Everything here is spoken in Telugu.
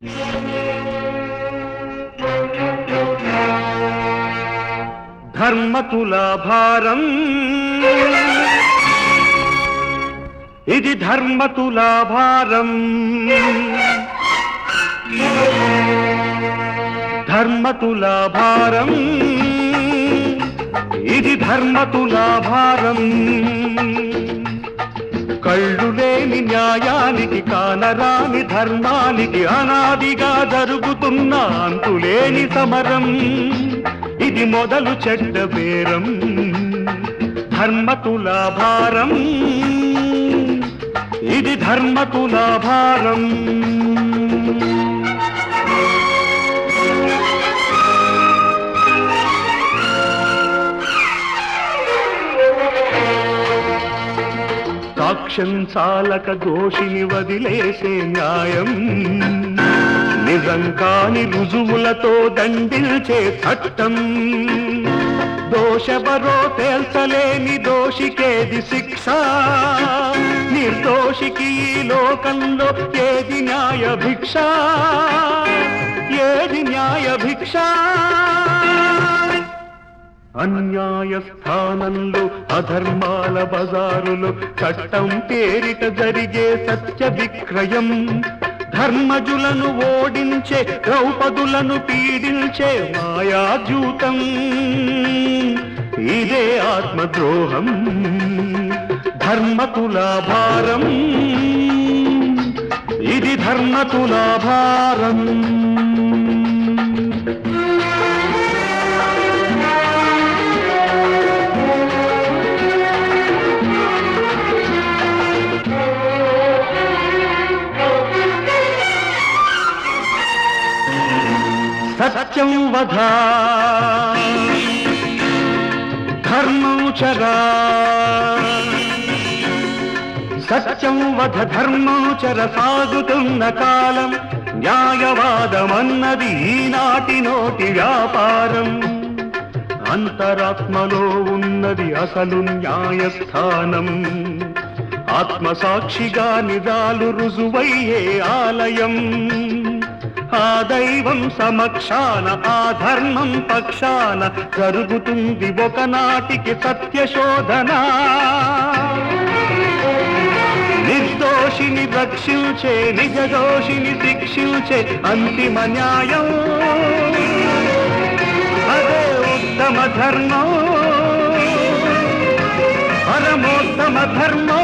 ధర్మతులాభారం ఇది ధర్మతులాభారం ధర్మతులాభారం ఇది ధర్మతులాభారం కళ్ళు లేని న్యాయానికి కానరాని ధర్మానికి అనాదిగా జరుగుతున్న అంతులేని సమరం ఇది మొదలు చెడ్డ బేరం ధర్మతులాభారం ఇది ధర్మతులాభారం సాక్ష్యం చాలక దోషిని వదిలేసే న్యాయం నిజం కాని రుజువులతో దండిల్చే చట్టం దోషవరో తేల్చలేని దోషికేది శిక్ష నిర్దోషికి ఈ లోకంలో ఏది న్యాయ భిక్ష ఏది న్యాయ భిక్ష అన్యాయ స్థానంలో అధర్మాల బజారులో చట్టం పేరిట జరిగే సత్య విక్రయం ధర్మజులను ఓడించే ద్రౌపదులను పీడించే మాయాజూతం ఇదే ఆత్మద్రోహం ధర్మతులాభారం ఇది ధర్మతులాభారం సత్యం వధ ధర్మం చరా సత్యం వధ ధర్మం చర సాగుతున్న కాలం న్యాయవాదమన్నది ఈనాటి నోటి వ్యాపారం అంతరాత్మలో ఉన్నది అసలు న్యాయస్థానం ఆత్మసాక్షిగా నిజాలు రుజువయ్యే ఆలయం ఆ దైవం సమక్షాన ఆ ధర్మం పక్షాన జరుగుతుంది ఒకనాటికి సత్యశోధన నిర్దోషిని రక్షించే నిజదోషిని శిక్షించే అంతిమ న్యాయం అదే ఉత్తమ ధర్మం పరమోత్తమ ధర్మం